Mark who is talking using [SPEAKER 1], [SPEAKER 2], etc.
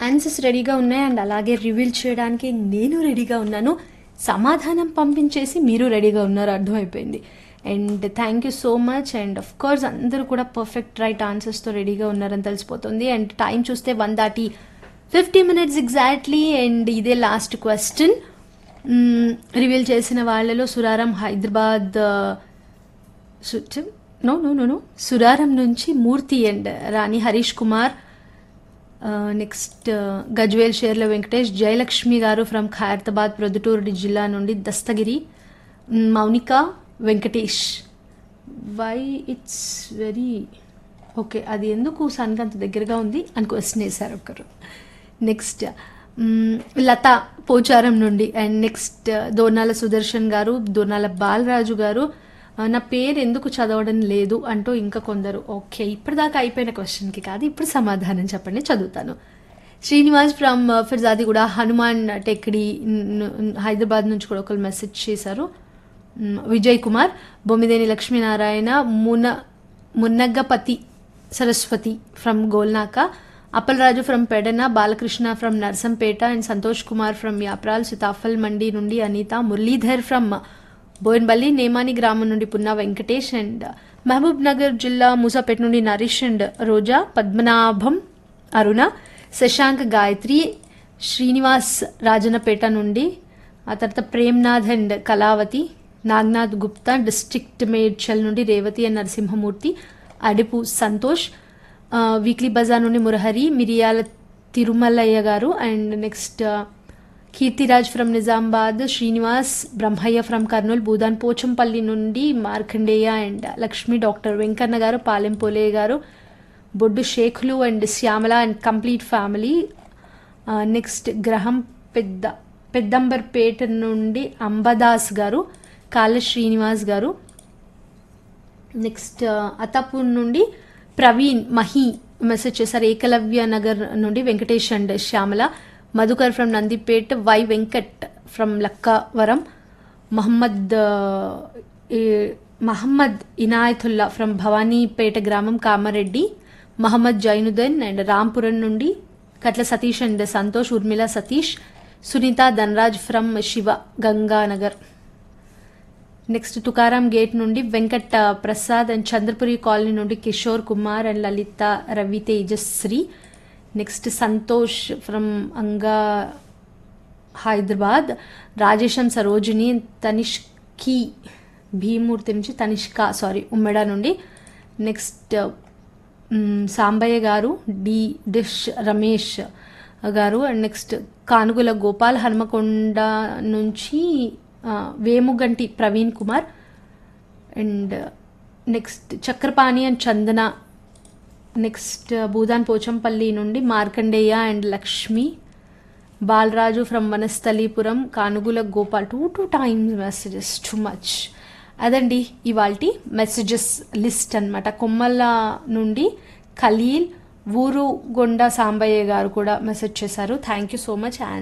[SPEAKER 1] answers రెడీగా ఉన్నాయి and అలాగే రివీల్ చేయడానికి నేను రెడీగా ఉన్నాను సమాధానం పంపించేసి మీరు రెడీగా ఉన్నారు అర్థమైపోయింది and thank you so much and of course అందరూ కూడా పర్ఫెక్ట్ రైట్ ఆన్సర్స్తో రెడీగా ఉన్నారని తెలిసిపోతుంది అండ్ టైం చూస్తే వన్ దాటి ఫిఫ్టీ మినిట్స్ ఎగ్జాక్ట్లీ అండ్ ఇదే లాస్ట్ క్వశ్చన్ రివీల్ చేసిన వాళ్ళలో Suraram Hyderabad no no no no Suraram నుంచి Murthy and Rani Harish Kumar next Gajwel Sherla Venkatesh Jayalakshmi garu from Khairatabad Proddatur జిల్లా నుండి Dastagiri hmm, Mounika Venkatesh why it's very okay అది ఎందుకు సన్కి అంత దగ్గరగా ఉంది అని క్వశ్చన్ వేశారు ఒకరు నెక్స్ట్ మ్, లత పోచారం నుండి అండ్ నెక్స్ట్ దోనాల సుదర్శన్ గారు దోనాల బాలరాజు గారు ఆ, నా పేరు ఎందుకు చదవడం లేదు అంటూ ఇంకా కొందరు ఓకే ఇప్పటిదాకా అయిపోయిన క్వశ్చన్కి కాదు ఇప్పుడు సమాధానం చెప్పండి చదువుతాను శ్రీనివాస్ ఫ్రమ్ ఫిర్జాది కూడా హనుమాన్ టెక్డి హైదరాబాద్ నుంచి కూడా ఒకరు మెసేజ్ చేశారు మ్, విజయ్ కుమార్ బొమ్మిదేని లక్ష్మీనారాయణ మున మున్నగ్గపతి Saraswati from Golnaka Appalaraju from Pedana Balakrishna from Narsampet and Santosh Kumar from Yapral Sitaphal Mandi నుండి అనిత మురళీధర్ ఫ్రమ్ బోయిన్బల్లి నేమాని గ్రామం నుండి పున్నా వెంకటేష్ అండ్ మహబూబ్ నగర్ జిల్లా మూసాపేట నుండి నరీష్ అండ్ రోజా పద్మనాభం అరుణ శశాంక్ గాయత్రి శ్రీనివాస్ రాజనపేట నుండి ఆ తర్వాత ప్రేమ్నాథ్ అండ్ కళావతి నాగ్నాథ్ గుప్తా డిస్ట్రిక్ట్ మేడ్చల్ నుండి రేవతి అండ్ నరసింహమూర్తి అడిపు సంతోష్ ఆ, వీక్లీ బజార్ నుండి మురహరి మిరియాల తిరుమలయ్య గారు and next uh, Keertiraj from Nizamabad Srinivas Brahmayya from Kurnool Bhoodan Pochampally నుండి మార్కండేయ అండ్ లక్ష్మి డాక్టర్ వెంకన్న గారు పాలెం పోలే గారు బొడ్డు షేఖ్లు and Shyamala and complete family next గ్రహం పెద్ద పెద్దంబర్పేట నుండి అంబదాస్ గారు కాళ్ళ శ్రీనివాస్ గారు నెక్స్ట్ అతాపూర్ నుండి ప్రవీణ్ మహి మెసేజ్ చేశారు ఏకలవ్య నగర్ నుండి Venkatesh and Shyamala Madhukar from Nandipet Y Venkat from Lakkavaram Mohammed uh, ఏ- మహమ్మద్ ఇనాయతుల్లా ఫ్రమ్ భవానీపేట గ్రామం కామారెడ్డి మహమ్మద్ జైనుద్దీన్ అండ్ రాంపురం నుండి Katla Satish and Santosh Urmila Satish Sunitha Dhanraj from Shiva Ganganagar next Tukaram gate నుండి వెంకట్ ప్రసాద్ అండ్ చంద్రపురి కాలనీ నుండి Kishore Kumar and Lalitha Ravi Tejashri next Santosh from అంగా హైదరాబాద్ రాజేశం సరోజిని తనిష్కి భీమూర్తి నుంచి తనిష్క సారీ ఉమ్మెడ నుండి నెక్స్ట్ మ్, సాంబయ్య గారు డి డిష్ రమేష్ గారు అండ్ నెక్స్ట్ కానుగుల గోపాల్ హనుమకొండ నుంచి uh, Vemuganti Praveen Kumar and next Chakrapani and Chandana next Bhoodan Pochampally నుండి Markandeya and Lakshmi Balaraju from Vanasthalipuram Kanugula Gopal two two times messages too much అదండి ఇవాళ మెసేజెస్ లిస్ట్ అన్నమాట కొమ్మల నుండి ఖలీల్ ఊరు గొండ సాంబయ్య గారు కూడా మెసేజ్ చేశారు thank you so much and